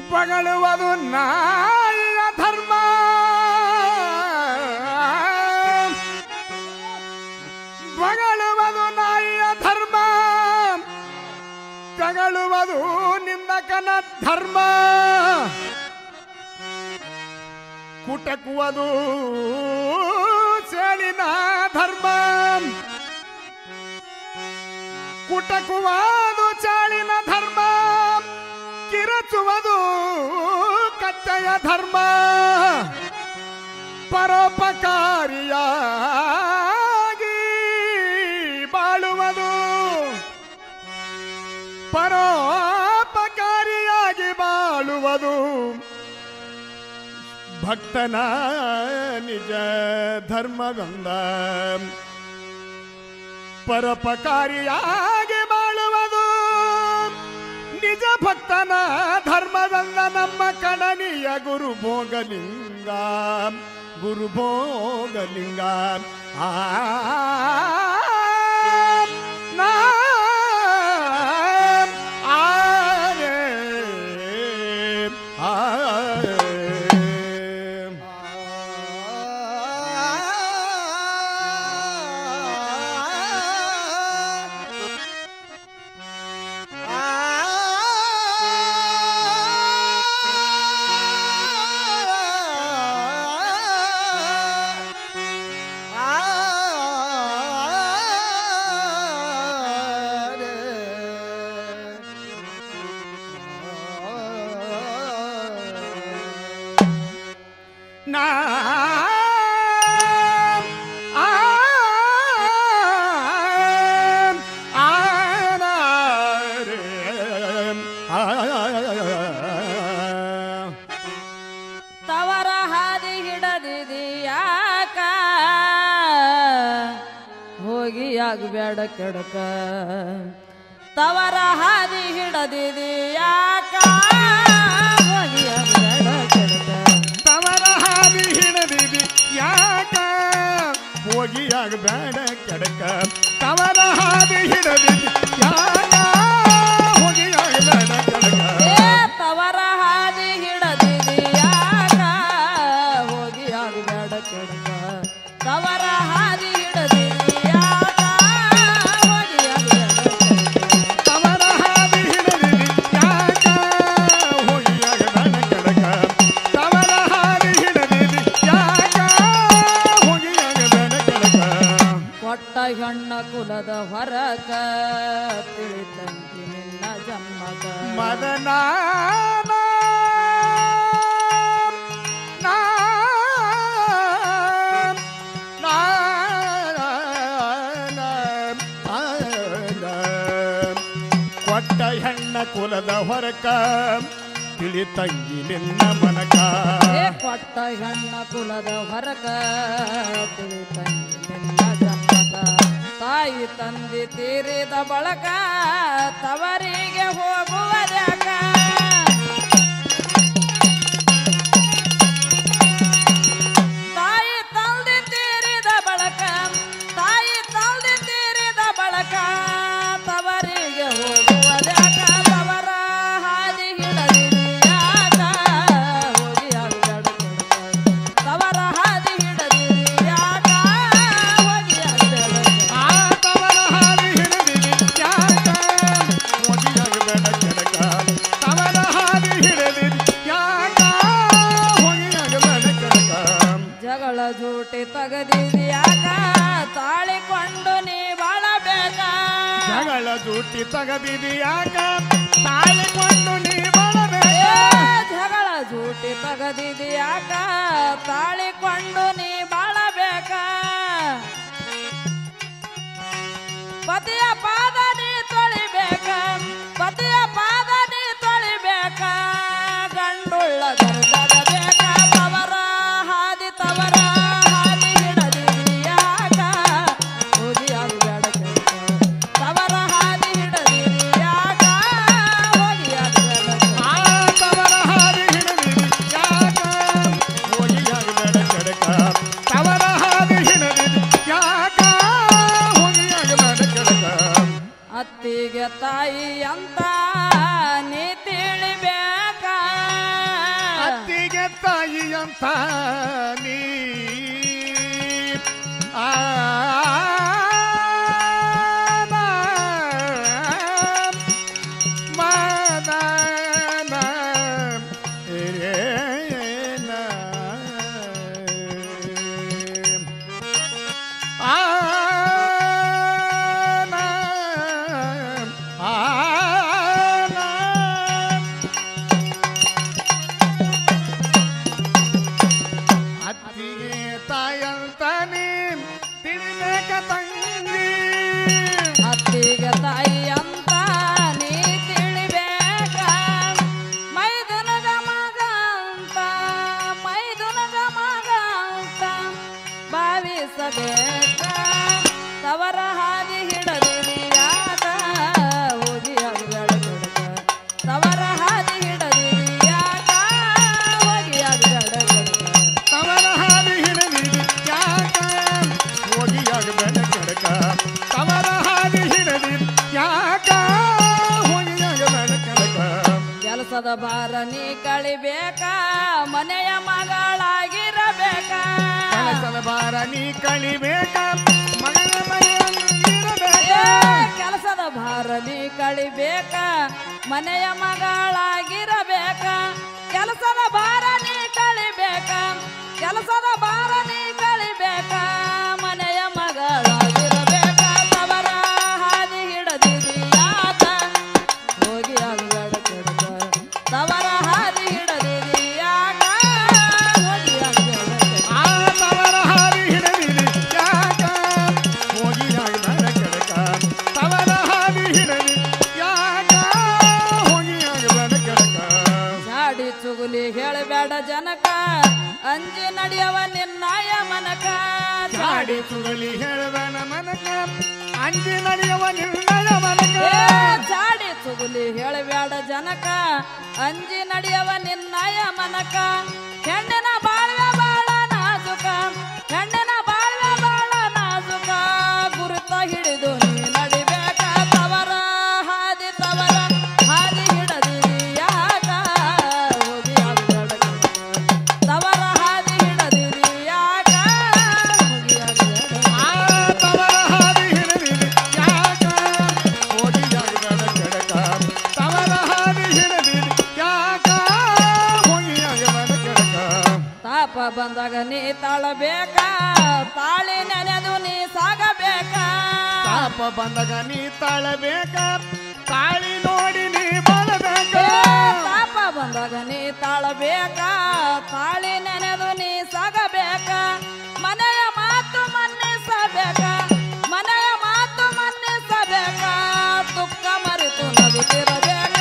ಪಗಳುವುದು ನಾಯಿಯ ಧರ್ಮ ಪಗಳುವುದು ನಾಯಿಯ ಧರ್ಮ ತಗಳುವುದು ನಿಂದಕನ ಧರ್ಮ ಕುಟಕುವುದು ಸೇಳಿನ ಧರ್ಮ ಕುಟಕುವುದು ಚಾಳಿನ ಧರ್ಮ ಕಿರಚುವುದು ಕಚ್ಚಯ ಧರ್ಮ ಪರೋಪಕಾರಿಯಾಗಿ ಬಾಳುವುದು ಪರೋಪಕಾರಿಯಾಗಿ ಬಾಳುವುದು ಭಕ್ತನ ನಿಜ ಧರ್ಮಗಂಧ ಪರೋಪಕಾರಿಯಾಗಿ ಬಾಳುವುದು ನಿಜ ಭಕ್ತನ ಧರ್ಮದಂದ ನಮ್ಮ ಕಡನಿಯ ಗುರು ಭೋಗಲಿಂಗ ಗುರು ಭೋಗಲಿಂಗ ಆ ನಾ ಆರೆ, ಆರೆ. ನಾ ಆ ಆ ನಾ ರೇ ಆ ತವರ ಹಾದಿ ಹಿಡದಿದೀಯಾಕ ಹೋಗಿ ಆಗಬೇಡ ಕೆಡಕ ತವರ ಹಾದಿ ಹಿಡದಿದೀಯಾಕ ಹೋಗಿ ಆಗಬೇಡ ಕೆಡಕ ತವರ ಹಾದಿ ಹಿಡದಿದಿ ಯಾಕ ಹೋಗಿಯಾಗ ಬೇಡ ಕೆಡಕ ತವರ ಹಾದಿ ಹಿಡದಿದಿ ಯಾಕ ಹೋಗಿಯಾಗ ಬೇಡ ಕೆಡಕ ಏ ತವರ ಹಾದಿ ಹಿಡದಿದೀಯಾಕ ಹೋಗಿ ಆಗಬೇಡ ಕೆಡಕ ತವರ ಹಾದಿ ಹಿಡದಿದೀಯಾಕ ಹೋಗಿ ಆಗಬೇಡ ಕೆಡಕ ತವರ ಹಾದಿ ಹಿಡದಿದಿ ಯಾಕ ಹೋಗಿಯಾಗ ಬೇಡ ಕೆಡಕ ತವರ ಹಾದಿ ಹಿಡದಿದಿ ಯಾಕ ಹೋಗಿಯಾಗ ಬೇಡ ಕೆಡಕ ಕೊಟ್ಟ ಹೆಣ್ಣ ಕುಲದ ಹೊರಕ ತಿಳಿತಂತಿ ನಿನ್ನ ಜನ್ಮದ ಮದನ ಕೊಟ್ಟ ಹೆಣ್ಣ ಕುಲದ ಹೊರಕ ತಿಳಿ ತಂಗಿ ನಿನ್ನ ಮನಕ ಏ ಕೊಟ್ಟ ಹೆಣ್ಣ ಕುಲದ ಹೊರಕ ತಿಳಿತಂತಿ ನಿನ್ನ ಜನ್ಮದ ತಾಯಿ ತಂದೆ ತೀರಿದ ಬಳಕ ತವರಿಗೆ ಹೋಗುವುದ್ಯಾಕ ತಾಯಿ ತಂದೆ ತೀರಿದ ಬಳಕ ತಾಯಿ ತಂದೆ ತೀರಿದ ಬಳಕ ತವರಿಗೆ ಹೋಗುವುದ್ಯಾಕ ತವರ ಹಾದಿ ಹಿಡದಿಯಾಕ ಹೋಗಿ ಆಗಬೇಡ ಕೆಡಕ ತವರ ಹಾದಿ ಹಿಡದಿಯಾಕ ಹೋಗಿ ಆಗಬೇಡ ಆ ತವರ ಹಾದಿ ಹಿಡಿದಿರಿ ಯಾಕ ಹೋಗಿಯಾಗಬೇಡ ಕೆಡಕ ತವರ ಹಾದಿ ಹಿಡಿದಿರಿ ಯಾಕ ಹೋಗಿಯಾಗಬೇಡ ಕೆಡಕ ಜಗಳ ಜೂಟಿ ತಗದಿದ್ಯಾಕ ತಾಳಿಕೊಂಡು ನೀ ಬಾಳಬೇಕ ಜಗಳ ಜೂಟಿ ತಗದಿದ್ಯಾಕ ತಾಳಿಕೊಂಡು ನೀ ಏ, ಬಳಬೇಕ ಜಗಳ ಜೂಟಿ ತಗದಿದ್ಯಾಕ ತಾಳಿಕೊಂಡು ನೀ ಬಾಳಬೇಕ ಪತಿಯ ಪಾದ ನೀ ತೊಳಿಬೇಕ ಪತಿಯ ಪಾದ ನೀ ತೊಳಿಬೇಕ ಗಂಡುಳ್ಳ ಗರ್ಭದ ಬೇಕ ತವರ ಹಾದಿ ತವರ ಹಾದಿ ಹಿಡದಿಯಾಕ ಹೋಗಿ ಆಗಬೇಡ ಕೆಲ್ಸ. ತವರ ಹಾದಿ ಹಿಡದಿಯಾಕ ಹೋಗಿ ಆಗಬೇಡ ಕೆಲ್ಸ. ಆ ತವರ ಹಾದಿ ಹಿಡಿದಿರಿ ಯಾಕ ಹೋಗಿಯಾಗಬೇಡ ಅಂತ ನೀ ಆ ಮದನ ಹಿರೇನ ಆನ ಆನ ಅತ್ತಿಗೆ ತಾಯಂತಾನೆ ತಿಳಿಬೇಕ ತಂಗಿ ಅತ್ತಿಗೆ ತಾಯಿ ಅಂತ ನೀ ತಿಳಿಬೇಕ ಮೈದುನಗ ಮಗ ಅಂತ ಮೈದುನಗ ಮಗ ಅಂತ ಭಾವಿಸಬೇಕ ತವರ ಹಾದಿ ಹಿಡದಿರಿಯಾಗ ಹೋಗಿ ಅಗಡಗಡಗ ತವರ ಹಾದಿ ಹಿಡದಿರಿಯಾಗ ಹೋಗಿ ಅಗಡಗಡಗ ತವರ ಹಾದಿ ಹಿಡದಿ ಯಾಕ ಹೋಗಿಯಾಗ ಬೆಳಕಡಕ ತವರ ಹಾದಿ ಹಿಡದಿ ಯಾಕ ಹೋಗಿಯಾಗ ಬೆಳಕಡಕ ಕೆಲಸದ ಭಾರ ನೀ ಕಳಿಬೇಕ ಮನೆಯ ಮಗಳಾಗಿರಬೇಕ ಕೆಲಸದ ಭಾರ ನೀ ಕಳಿಬೇಕ ಮಗನ ಮನೆಯಲ್ಲಿರಬೇಕ ಏ, ಕೆಲಸದ ಭಾರ ನೀ ಕಳಿಬೇಕ ಮನೆಯ ಮಗಳಾಗಿರಬೇಕ ಕೆಲಸದ ಭಾರ ನೀ ಕಳಿಬೇಕ ಕೆಲಸದ ಭಾರ ನೀ ಕಳಿಬೇಕ ಮನೆಯ ಮಗಳಾಗಿರಬೇಕ ತವರ ಹಾದಿ ಹಿಡದಿರಿಯಾಕ ಹೋಗಿ ಅಂಗಡ ಕೆಡಕ ತವರ ಹಾದಿ ಹಿಡದಿರಿಯಾಕ ಹೋಗಿ ಅಂಗಡ ಕೆಡಕ ಆ ತವರ ಹಾದಿ ಹಿಡದಿರಿ ಯಾಕ ಹೋಗಿಯಾಗ ಬೆಳಕಡಕ ತವರ ಹಾದಿ ಹಿಡದಿ ಯಾಕ ಹೋಗಿಯಾಗ ಬೆಳಕಡಕ ಚಾಡಿ ಚುಗುಲಿ ಹೇಳಬೇಡ ಜನಕ ಅಂಜಿ ನಡೆಯವ ನಿನ್ನಾಯ ಮನಕ ಚಾಡಿ ಸುಗಲಿ ಹೇಳಬೇಡ ಮನಕ ಅಂಜಿ ನಡೆಯುವ ನಿರ್ಣಯ ಮನಕ ಏ, ಚಾಡಿ ಚುಗುಲಿ ಹೇಳಬೇಡ ಜನಕ ಅಂಜಿ ನಡೆಯವ ನಿನ್ನಾಯ ಮನಕ ಹೆಣ್ಣಿನ ಬಾಳ್ವೆ ಬಾಳ ನಾಜುಕ ಹೆಣ್ಣಿನ ಬಾಳ್ವೆ ಬಾಳ ನಾಜುಕ ಗುರುತ ಹಿಡಿದು ನೀ ನಡಿಬೇಕ ತವರ ಹಾದಿ ತವರ ಹಾದಿ ಹಿಡದಿರಿ ಯಾಕ ಹೋಗಿ ಅಗ್ಗಡ ತವರ ಹಾದಿ ಹಿಡದಿರಿ ಯಾಕ ಹೋಗಿ ಅಗ್ಗಡ ಆ ತವರ ಹಾದಿ ಹಿಡದಿರಿ ಯಾಕ ಹೋಗಿಯಾಗ ಬೆಳಕಡಕ ತವರ ಹಾದಿ ಹಿಡದಿರಿ ಯಾಕ ಹೋಗಿಯಾಗ ಬೆಳಕಡಕ ತಾಪ ಬಂದಾಗ ನೀ ತಾಳಬೇಕ ತಾಳಿ ನೆನೆದು ನೀ ಸಾಗಬೇಕ ಪಾಪ ಬಂದಾಗ ನೀ ತಾಳಬೇಕ ತಾಳಿ ನೋಡಿ ನೀ ಬಾಳಬೇಕ ಏ, ತಾಪ ಬಂದಾಗ ನೀ ತಾಳಬೇಕ ತಾಳಿ ನೆನೆದು ನೀ ಸಾಗಬೇಕ ಮನೆಯ ಮಾತು ಮನ್ನಿಸಬೇಕ ಮನೆಯ ಮಾತು ಮನ್ನಿಸಬೇಕ ದುಃಖ ಮರೆತು ನಗುತ್ತಿರಬೇಕ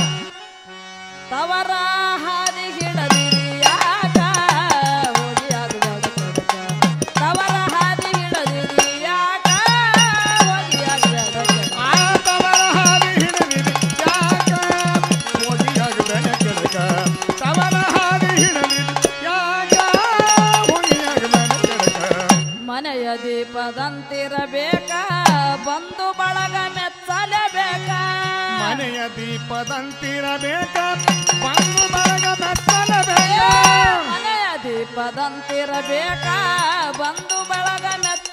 ತವರ ಹಾದಿ ಹಿಡದಿರಿ ಯಾಕ ಹೋಗಿ ಅಗಡ ಕೊಡಕ ತವರ ಹಾದಿ ಹಿಡದಿರಿ ಯಾಕ ಹೋಗಿ ಅಗಡ ಕೊಡಕ ಆ ತವರ ಹಾದಿ ಹಿಡದಿರಿ ಯಾಕ ಹೋಗಿಯಾಗ ಬೆಳಕಡಕ ತವರ ಹಾದಿ ಹಿಡದಿರಿ ಯಾಕ ಹೋಗಿಯಾಗ ಬೆಳಕಡಕ ಮನೆಯ ದೀಪದಂತಿರಬೇಕ ಬಂಧು ಬಳಗ ಮೆಚ್ಚಲೇಬೇಕ ಮನೆಯ ದೀಪದಂತಿರಬೇಕ ಬಂದು ಬಳಗ ಮೆಚ್ಚಲಬೇಕ ಮನೆಯ ದೀಪದಂತಿರಬೇಕ ಬಂಧು ಬಳಗ ಮೆಚ್ಚಲೇಬೇಕ